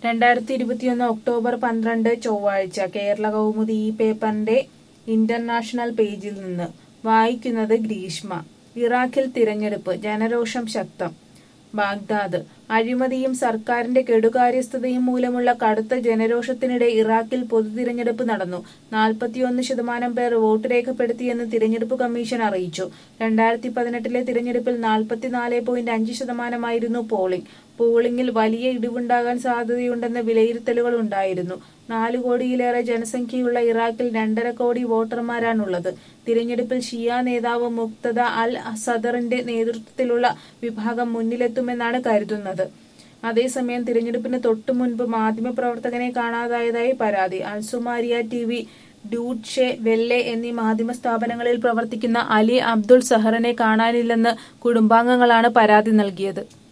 രണ്ടായിരത്തി ഇരുപത്തിയൊന്ന് ഒക്ടോബർ പന്ത്രണ്ട് ചൊവ്വാഴ്ച കേരള കൗമുദി ഈ പേപ്പറിന്റെ ഇന്റർനാഷണൽ പേജിൽ നിന്ന് വായിക്കുന്നത് ഗ്രീഷ്മ ഇറാഖിൽ തിരഞ്ഞെടുപ്പ് ജനരോഷം ശക്തം ബാഗ്ദാദ് അഴിമതിയും സർക്കാരിന്റെ കെടുകാര്യസ്ഥതയും മൂലമുള്ള കടുത്ത ജനരോഷത്തിനിടെ ഇറാഖിൽ പൊതുതിരഞ്ഞെടുപ്പ് നടന്നു നാൽപ്പത്തിയൊന്ന് ശതമാനം പേർ വോട്ട് രേഖപ്പെടുത്തിയെന്ന് തിരഞ്ഞെടുപ്പ് കമ്മീഷൻ അറിയിച്ചു രണ്ടായിരത്തി പതിനെട്ടിലെ തിരഞ്ഞെടുപ്പിൽ നാൽപ്പത്തിനാല് പോയിന്റ് അഞ്ച് ശതമാനമായിരുന്നു പോളിംഗ് പോളിംഗിൽ വലിയ ഇടിവുണ്ടാകാൻ സാധ്യതയുണ്ടെന്ന വിലയിരുത്തലുകൾ ഉണ്ടായിരുന്നു നാല് കോടിയിലേറെ ജനസംഖ്യയുള്ള ഇറാഖിൽ രണ്ടര കോടി വോട്ടർമാരാണുള്ളത് തിരഞ്ഞെടുപ്പിൽ ഷിയ നേതാവ് മുക്തദ അൽ സദറിന്റെ നേതൃത്വത്തിലുള്ള വിഭാഗം മുന്നിലെത്തുമെന്നാണ് കരുതുന്നത് അതേസമയം തിരഞ്ഞെടുപ്പിന് തൊട്ടു മുൻപ് മാധ്യമപ്രവർത്തകനെ കാണാതായതായി പരാതി അൽസുമാരിയ ടി വി ഡ്യൂട്ട്ഷെ വെല്ലെ എന്നീ മാധ്യമ സ്ഥാപനങ്ങളിൽ പ്രവർത്തിക്കുന്ന അലി അബ്ദുൾ സഹറിനെ കാണാനില്ലെന്ന് കുടുംബാംഗങ്ങളാണ് പരാതി നൽകിയത്